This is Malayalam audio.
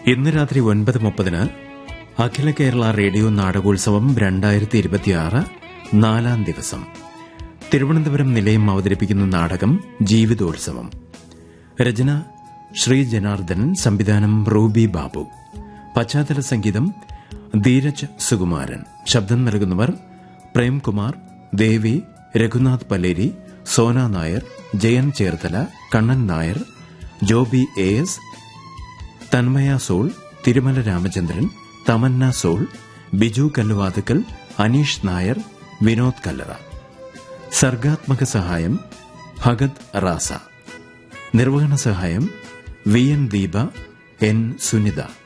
ഇന്ന് രാത്രി ഒൻപത് മുപ്പതിന് അഖില കേരള റേഡിയോ നാടകോത്സവം രണ്ടായിരത്തി ഇരുപത്തിയാറ് നാലാം ദിവസം തിരുവനന്തപുരം നിലയം അവതരിപ്പിക്കുന്ന നാടകം ജീവിതോത്സവം രചന ശ്രീ ജനാർദ്ദനൻ സംവിധാനം റൂബി ബാബു പശ്ചാത്തല സംഗീതം ധീരജ് സുകുമാരൻ ശബ്ദം നൽകുന്നവർ പ്രേംകുമാർ ദേവി രഘുനാഥ് പല്ലേരി സോന നായർ ജയൻ ചേർത്തല കണ്ണൻ നായർ ജോബി എ എസ് തന്മയ സോൾ തിരുമല രാമചന്ദ്രൻ തമന്ന സോൾ ബിജു കല്ലുവാതുക്കൽ അനീഷ് നായർ വിനോദ് കല്ലറ സർഗാത്മക സഹായം ഭഗത് റാസ നിർവഹണ സഹായം V N Deepa N Sunitha